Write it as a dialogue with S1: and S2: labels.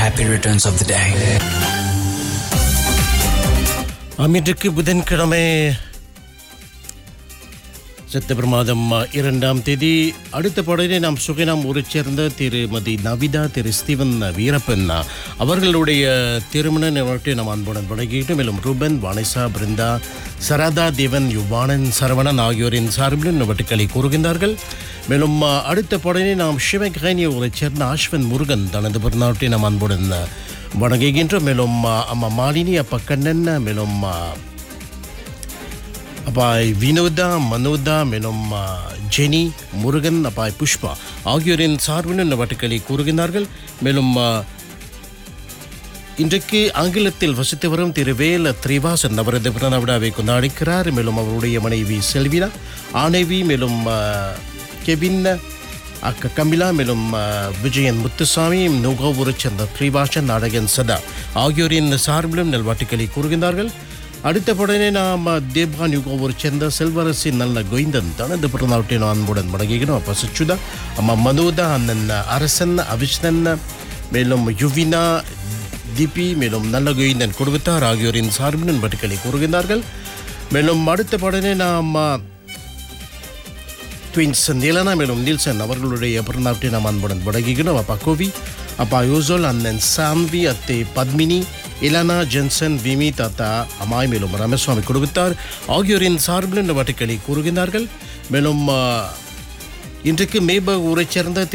S1: Happy returns of the day.
S2: அமிட்டுக்கு புதன்கிழமை September மாதம் இரண்டாம் தேதி அடுத்த பாடலை நாம் சுகினாம் ஊரைச் சேர்ந்த திருமதி நவிதா திரு ஸ்டீவன் வீரப்பன் அவர்களுடைய திருமண நிகழ்ச்சியை நாம் அன்புடன் வழங்கிட்டு மேலும் ரூபன் வானிசா பிருந்தா சரதா தேவன் யுவானன் சரவணன் ஆகியோரின் சார்பில் நவட்டுக்களை கூறுகின்றார்கள் மேலும் அடுத்த பாடலை நாம் சிவகேனிய ஊரைச் சேர்ந்த ஆஷ்வன் முருகன் தனது பிறநாட்டை நாம் அன்புடன் வணங்குகின்றோம் மேலும் அம்மா மாலினி அப்பா கண்ணன் மேலும் அப்பாய் வினோதா மனோதா மேலும் ஆ, ஜெனி முருகன் அப்பாய் புஷ்பா ஆகியோரின் சார்பில் இந்த வட்டுக்களை கூறுகின்றார்கள் மேலும் ஆ, இன்றைக்கு ஆங்கிலத்தில் வசித்து வரும் திரு வேல திரிவாசன் அவரது பிறந்த விழாவை கொண்டாடிக்கிறார் மேலும் அவருடைய மனைவி செல்வினா ஆணைவி மேலும் ஆ, கெவின் அக்க கமிலா மேலும் ஆ, விஜயன் முத்துசாமி நுகவூரை சேர்ந்த திரிவாசன் நாடகன் சதா ஆகியோரின் சார்பிலும் நல்வாட்டுக்களை கூறுகின்றார்கள் அடுத்த படனே நாம் தேவ்கான் யுகோவூரை சேர்ந்த செல்வரசி நல்ல கோவிந்தன் தனது பிறந்தநாட்டை நான் அன்புடன் வணங்குகிறோம் அப்பா சுச்சுதா அம்மா மனோதா அண்ணன் அரசன் அவிஷ்ணன் மேலும் யுவினா திபி மேலும் நல்ல கோவிந்தன் குடும்பத்தார் ஆகியோரின் சார்பின் நண்பர்களை கூறுகின்றார்கள் மேலும் அடுத்த படனே நாம் ட்வின்ஸ் நீலனா மேலும் நீல்சன் அவர்களுடைய பிறந்தநாட்டை நாம் அன்புடன் வணங்குகிறோம் அப்பா கோவி அப்பா யூசோல் அண்ணன் சாம்வி அத்தை பத்மினி இலானா ஜென்சன் விமி தாத்தா அமாய் மேலும் ரமேஸ்வாமி குடும்பத்தார் ஆகியோரின் சார்பில் இந்த வட்டுக்களை கூறுகின்றார்கள் மேலும் ஆ, இன்றைக்கு மேப ஊரைச் சேர்ந்த